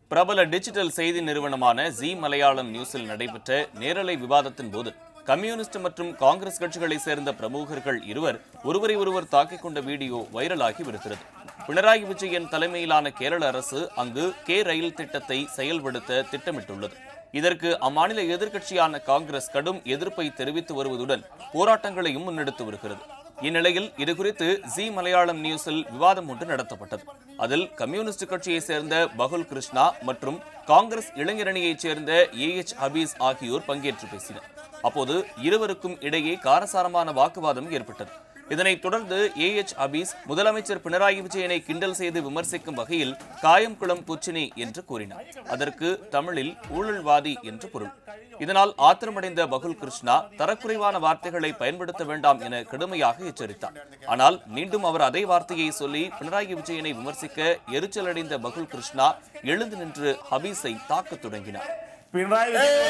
பிரபல டிஜிட்டல் செய்தி நிறுவனமான ஜி மலையாளம் நியூஸில் நடைபெற்ற நேரலை விவாதத்தின் போது கம்யூனிஸ்ட் மற்றும் காங்கிரஸ் கட்சிகளைச் சேர்ந்த பிரமுகர்கள் இருவர் ஒருவரை ஒருவர் தாக்கிக் கொண்ட வீடியோ வைரலாகி வருகிறது பினராயி விஜயன் தலைமையிலான கேரள அரசு அங்கு கே ரயில் திட்டத்தை செயல்படுத்த திட்டமிட்டுள்ளது இதற்கு அம்மாநில எதிர்க்கட்சியான காங்கிரஸ் கடும் எதிர்ப்பை தெரிவித்து வருவதுடன் போராட்டங்களையும் முன்னெடுத்து வருகிறது இந்நிலையில் இதுகுறித்து ஜி மலையாளம் நியூஸில் விவாதம் ஒன்று நடத்தப்பட்டது அதில் கம்யூனிஸ்ட் கட்சியைச் சேர்ந்த பகுல் கிருஷ்ணா மற்றும் காங்கிரஸ் இளைஞரணியைச் சேர்ந்த ஏ எச் ஹபீஸ் ஆகியோர் பங்கேற்று பேசினர் அப்போது இருவருக்கும் இடையே காரசாரமான வாக்குவாதம் ஏற்பட்டது இதனைத் தொடர்ந்து ஏ எச் அபீஸ் முதலமைச்சர் பினராயி விஜயனை கிண்டல் செய்து விமர்சிக்கும் வகையில் காயம்குளம் கொச்சினி என்று கூறினார் அதற்கு தமிழில் ஊழல்வாதி என்று பொருள் இதனால் ஆத்திரமடைந்த பகுல் கிருஷ்ணா தரக்குறைவான வார்த்தைகளை பயன்படுத்த வேண்டாம் என கடுமையாக எச்சரித்தார் ஆனால் மீண்டும் அவர் அதே வார்த்தையை சொல்லி பினராயி விஜயனை விமர்சிக்க எரிச்சலடைந்த பகுல் கிருஷ்ணா எழுந்து நின்று ஹபீஸை தாக்கத் தொடங்கினார் പിണറായി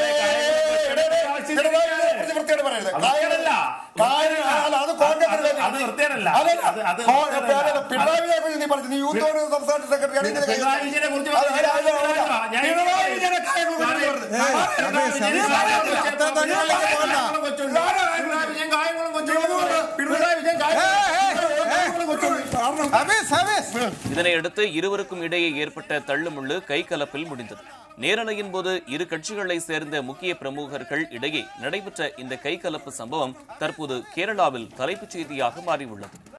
വൃത്തിയോട് പറയരുത്. അത് വൃത്തികേടല്ല. കാര്യം- അല്ല, അത് കോൺഗ്രസ് അത് അത് വൃത്തികേടല്ല. അതല്ല. അത് അത് കോ- വൃത്തികേടല്ല. പിണറായി വിജയനെ കുറിച്ച് നീ പറഞ്ഞു നീ യൂത്ത് കോൺഗ്രസ് സംസ്ഥാന സെക്രട്ടറി ആണ് ഇതിന്റെ പിണറായി വിജയനെ കുറിച്ച് അല്ല, അല്ല, അല്ല, അല്ല. ഞാൻ- പിണറായി വിജയനെ കാര്യങ്ങൾ കുറിച്ച് പറഞ്ഞു. പിണറായി വിജയൻ നീ പറയത്തില്ല. കായംകുളം കൊച്ചുണ്ട്. പിണറായി വിജയൻ കായംകുളം കൊച്ചുണ്ട്. പിണറായി വിജയൻ കായംകുളം കൊച്ചുണ്ട്. இதனையடுத்து இருவருக்கும் இடையே ஏற்பட்ட தள்ளுமுள்ளு கைகலப்பில் முடிந்தது நேரலையின் போது இரு கட்சிகளைச் சேர்ந்த முக்கிய பிரமுகர்கள் இடையே நடைபெற்ற இந்த கைகலப்பு சம்பவம் தற்போது கேரளாவில் தலைப்புச் செய்தியாக மாறியுள்ளது